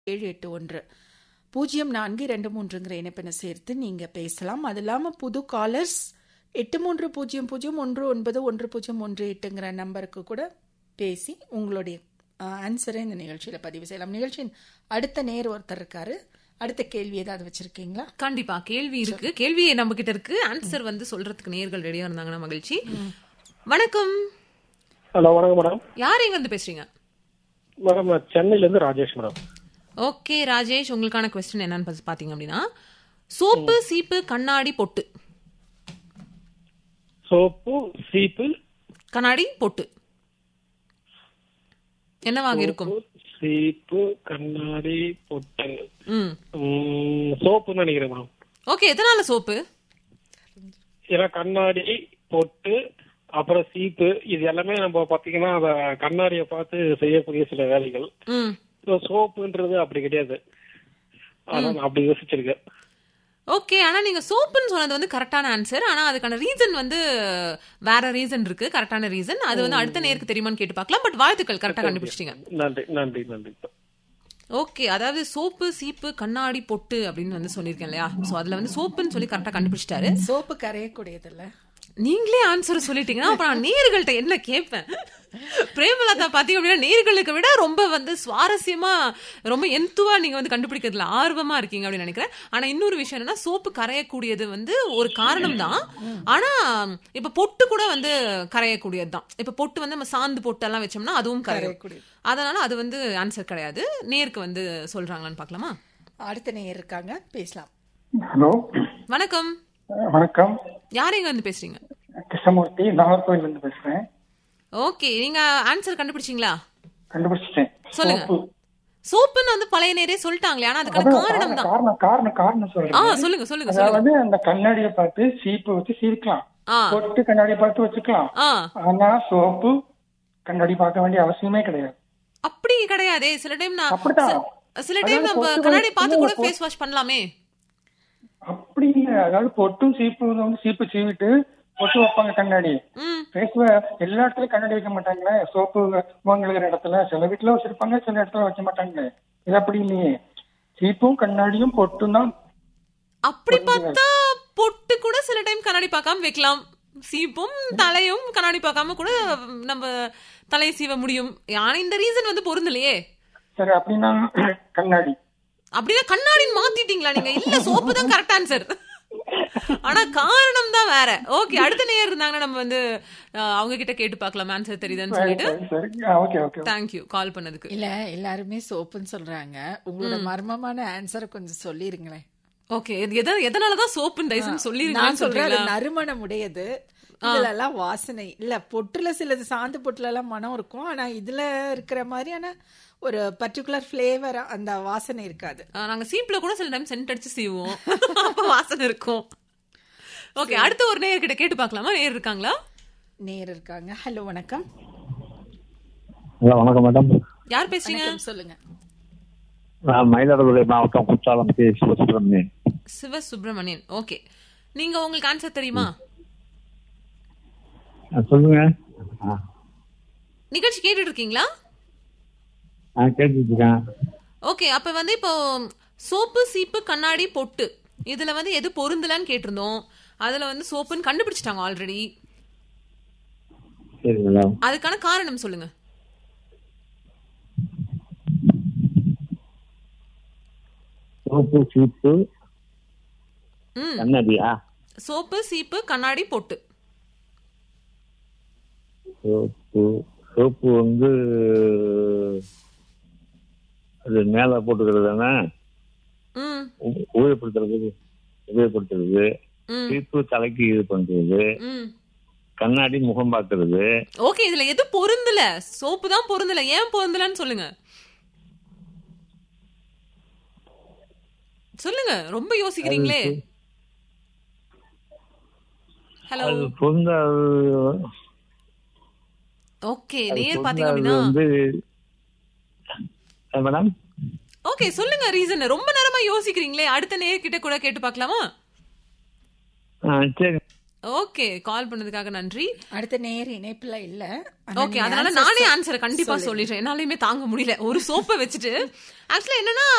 ஏழு எட்டு ஒன்று பூஜ்ஜியம் நான்கு இரண்டு மூன்றுங்கிற இணைப்பினை சேர்த்து நீங்கள் பேசலாம் அது இல்லாமல் புது காலர்ஸ் எட்டு மூன்று பூஜ்ஜியம் பூஜ்ஜியம் ஒன்று ஒன்பது ஒன்று பூஜ்ஜியம் ஒன்று எட்டுங்கிற நம்பருக்கு கூட பேசி உங்களுடைய ஆன்சரை இந்த நிகழ்ச்சியில் பதிவு செய்யலாம் நிகழ்ச்சியின் அடுத்த நேர் ஒருத்தர் இருக்காரு அடுத்த கேள்வி ஏதாவது வச்சிருக்கீங்களா கண்டிப்பா கேள்வி இருக்கு கேள்வி நம்ம கிட்ட இருக்கு ஆன்சர் வந்து சொல்றதுக்கு நேர்கள் ரெடியா இருந்தாங்கன்னா மகிழ்ச்சி வணக்கம் ஹலோ வணக்கம் மேடம் யார் எங்க இருந்து பேசுறீங்க மேடம் நான் சென்னையில இருந்து ராஜேஷ் மேடம் ஓகே ராஜேஷ் உங்களுக்கான கொஸ்டின் என்னன்னு பா- பாத்தீங்க அப்படின்னா சோப்பு சீப்பு கண்ணாடி பொட்டு சோப்பு சீப்பு கண்ணாடி பொட்டு என்னவாக இருக்கும் சீப்பு கண்ணாடி பொட்டு ம் ம், சோப்புன்னு நினைக்கிறேன் மேடம் ஓகே எதனால சோப்பு ஏன்னா கண்ணாடி பொட்டு அப்புறம் சீப்பு இது எல்லாமே நம்ம பாத்தீங்கன்னா அத கண்ணாடியை பார்த்து செய்யக்கூடிய சில வேலைகள் ம் So, சோப்புன்றது அப்படி கிடையாது அதான் நான் அப்படி யோசிச்சிருக்கேன் ஓகே ஆனா நீங்க சோப்புன்னு சொன்னது வந்து கரெக்டான ஆன்சர் ஆனா அதுக்கான ரீசன் வந்து வேற ரீசன் இருக்கு கரெக்டான ரீசன் அது வந்து அடுத்த நேருக்கு தெரியுமான்னு கேட்டு பார்க்கலாம் பட் வாழ்த்துக்கள் கரெக்டா கண்டுபிடிச்சிட்டீங்க நன்றி நன்றி நன்றி ஓகே அதாவது சோப்பு சீப்பு கண்ணாடி பொட்டு அப்படின்னு வந்து சொல்லியிருக்கேன் இல்லையா சோ அதுல வந்து சோப்புன்னு சொல்லி கரெக்டா கண்டுபிடிச்சிட்டாரு சோப்பு கரையக்கூடியதில்ல நீங்களே ஆன்சர் சொல்லிட்டீங்கன்னா அப்ப நான் நேர்கள்ட்ட என்ன கேட்பேன் பிரேமலதா பாத்தீங்க அப்படின்னா நேர்களுக்கு விட ரொம்ப வந்து சுவாரஸ்யமா ரொம்ப எந்துவா நீங்க வந்து கண்டுபிடிக்கிறதுல ஆர்வமா இருக்கீங்க அப்படின்னு நினைக்கிறேன் ஆனா இன்னொரு விஷயம் என்னன்னா சோப்பு கரையக்கூடியது வந்து ஒரு காரணம் தான் ஆனா இப்ப பொட்டு கூட வந்து கரையக்கூடியது தான் இப்ப பொட்டு வந்து நம்ம சாந்து பொட்டு எல்லாம் வச்சோம்னா அதுவும் கரையும் கரையக்கூடியது. அதனால அது வந்து ஆன்சர் கிடையாது நேருக்கு வந்து சொல்றாங்களான்னு பார்க்கலாமா அடுத்த நேர் இருக்காங்க பேசலாம் ஹலோ வணக்கம் வணக்கம் யார் எங்க வந்து பேசுறீங்க கிருஷ்ணமூர்த்தி நாகர்கோவில் இருந்து பேசுறேன் ஓகே நீங்க ஆன்சர் கண்டுபிடிச்சீங்களா கண்டுபிடிச்சிட்டேன் சொல்லுங்க. சோப்பு. சோப்புன்னு வந்து பழைய நேரே சொல்லிட்டாங்களே ஆனா அதுக்கான அதான் காரணம் தான் காரணம் காரணம் காரணம் ஆ சொல்றேன் சொல்லுங்க சொல்லுங்க சொல்லுங்க அதாவது அந்த கண்ணாடியை பார்த்து சீப்பு வச்சு சீர்க்கலாம் ஆ பொட்டு கண்ணாடியை பார்த்து வச்சுக்கலாம் ஆ ஆனா சோப்பு கண்ணாடி பார்க்க வேண்டிய அவசியமே கிடையாது அப்படி கிடையாதே சில டைம் நான் அப்படிதான். சி- சில டைம் அதாவது நம்ம பொட்டு கண்ணாடி வந்து- பார்த்து கூட இல்ல, ஃபேஸ் வாஷ் பண்ணலாமே அப்படி இல்ல அதாவது பொட்டும் சீப்பு வந்து சீப்பு சீவிட்டு பொட்டு வைப்பாங்க கண்ணாடி ம் ஃபேஸ் எல்லா இடத்துலயும் கண்ணாடி வைக்க மாட்டாங்களே சோப்பு முகம் கழுகுற இடத்துல சில வீட்டுல வச்சிருப்பாங்க சில இடத்துல வைக்க மாட்டாங்களே இது அப்படி இல்லையே சீப்பும் கண்ணாடியும் பொட்டும் தான் அப்படி பார்த்தா பொட்டு கூட சில டைம் கண்ணாடி பார்க்காம வைக்கலாம் சீப்பும் தலையும் கண்ணாடி பார்க்காம கூட நம்ம தலையை சீவ முடியும் ஆனா இந்த ரீசன் வந்து பொருந்தலையே சரி அப்படின்னா கண்ணாடி அப்படின்னா கண்ணாடின்னு மாத்திட்டீங்களா நீங்க இல்ல சோப்பு தான் கரெக்ட் ஆன்சர் ஆனா காரணம் தான் வேற ஓகே அடுத்த நேயர் இருந்தாங்கன்னா நம்ம வந்து அஹ், அவங்க கிட்ட கேட்டு பார்க்கலாம் ஆன்சர் தெரியுதான்னு சொல்லிட்டு சரி ஓகே ஓகே தேங்க்யூ கால் பண்ணதுக்கு இல்ல எல்லாருமே சோப்புன்னு சொல்றாங்க உங்களோட மர்மமான ஆன்சரை கொஞ்சம் சொல்லிருங்களேன் ஓகே எத எதனாலதான் சோப்பு டைசன் நான் சொல்லிருக்கேன்னு சொல்றேன் அது சொல்றீங்களா நறுமணம் உடையது இதுல எல்லாம் வாசனை இல்ல பொட்டுல சிலது சாந்து பொட்டுல எல்லாம் மனம் இருக்கும் ஆனா இதுல இருக்கிற மாதிரியான ஒரு பர்டிகுலர் ஃபிளேவர் அந்த வாசனை இருக்காது அஹ், நாங்க சீப்ல கூட சில டைம் சென்ட் அடிச்சு சீவோம் அப்ப வாசனை இருக்கும் ஓகே அடுத்த ஒரு நேயர் கிட்ட கேட்டு பார்க்கலாமா நேயர் இருக்காங்களா நேர் இருக்காங்க ஹலோ வணக்கம் ஹலோ வணக்கம் மேடம் யார் பேசுறீங்க வணக்கம் சொல்லுங்க நான் மயிலாடுதுறை மாவட்டம் குற்றாலம் கே சிவசுப்ரமணியன் சிவ சுப்பிரமணியன் ஓகே நீங்க உங்களுக்கு ஆன்சர் தெரியுமா ஆ, சொல்லுங்க ஆ, நிகழ்ச்சி கேட்டுட்டு இருக்கீங்களா நான் கேட்டுட்டு இருக்கேன் ஓகே அப்ப வந்து இப்போ சோப்பு சீப்பு கண்ணாடி பொட்டு இதுல வந்து எது பொருந்தலன்னு கேட்டிருந்தோம் அதுல வந்து சோப்புன்னு கண்டுபிடிச்சிட்டாங்க ஆல்ரெடி சரி மேடம் அதுக்கான காரணம் சொல்லுங்க சோப்பு சீப்பு ம் கண்ணாடியா சோப்பு சீப்பு கண்ணாடி பொட்டு சோப்பு சோப்பு வந்து அது மேலே போட்டுக்கிறது தானே ம் உ- உபயோகப்படுத்துறது உபயோகப்படுத்துறது ம் சீப்பு தலைக்கு இது பண்றது ம் கண்ணாடி முகம் பார்க்கறது ஓகே இதுல எது பொருந்தல சோப்பு தான் பொருந்தல ஏன் பொருந்தலன்னு சொல்லுங்க சொல்லுங்க ரொம்ப யோசிக்கிறீங்களே ஹலோ அது பொருந்தாது ஓகே அது நேர் பாத்தீங்க பொருந்தாது அப்படின்னா வந்து ஆ, மேடம் ஓகே சொல்லுங்க ரீசன் ரொம்ப நேரமா யோசிக்கிறீங்களே அடுத்த நேர் கிட்ட கூட கேட்டு பார்க்கலாமா ஆ, சரி ஓகே கால் பண்ணதுக்காக நன்றி அடுத்த நேர் இணைப்புல இல்ல ஆனா ஓகே நீங்க அதனால answer நானே சொ- ஆன்சரை கண்டிப்பா சொல்லிடுறேன் என்னாலயுமே தாங்க முடியல ஒரு சோப்பை வச்சுட்டு ஆக்சுவலா என்னன்னா